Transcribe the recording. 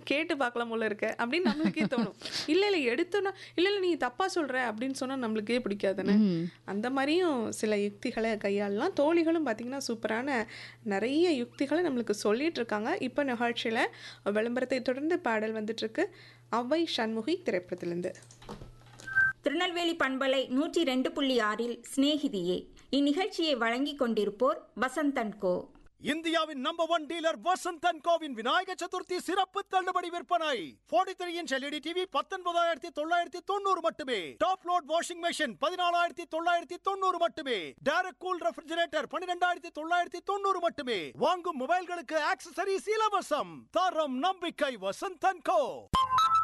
கேட்டு பார்க்கலாம் போல இருக்க அப்படின்னு நம்மளுக்கே தோணும் இல்லை இல்லை எடுத்தோன்னா இல்லை இல்லை நீ தப்பாக சொல்கிற அப்படின்னு சொன்னால் நம்மளுக்கே பிடிக்காதுன்னு அந்த மாதிரியும் சில யுக்திகளை கையாளலாம் தோழிகளும் பார்த்திங்கன்னா சூப்பரான நிறைய யுக்திகளை நம்மளுக்கு சொல்லிட்டு இருக்காங்க இப்போ நிகழ்ச்சியில் விளம்பரத்தை தொடர்ந்து பாடல் வந்துட்டுருக்கு அவ்வை சண்முகி திரைப்படத்திலேருந்து திருநெல்வேலி பண்பலை நூற்றி ரெண்டு புள்ளி ஆறில் சிநேகிதியே இந்நிகழ்ச்சியை வழங்கிக் கொண்டிருப்போர் வசந்தன் கோ இந்தியாவின் number one dealer Vasanth and கோவின் விநாயக சதுர்த்தி சிறப்பு தள்ளுபடி விற்பனை 43 த்ரீ இன்ச் எல்இடி டிவி பத்தொன்பதாயிரத்தி தொள்ளாயிரத்தி தொண்ணூறு மட்டுமே டாப் லோட் வாஷிங் மெஷின் பதினாலாயிரத்தி தொள்ளாயிரத்தி தொண்ணூறு மட்டுமே டேரக்ட் கூல் ரெஃப்ரிஜரேட்டர் பன்னிரெண்டாயிரத்தி தொள்ளாயிரத்தி தொண்ணூறு மட்டுமே வாங்கும் மொபைல்களுக்கு ஆக்சசரிஸ் இலவசம் தரம் நம்பிக்கை வசந்த் அண்ட் கோ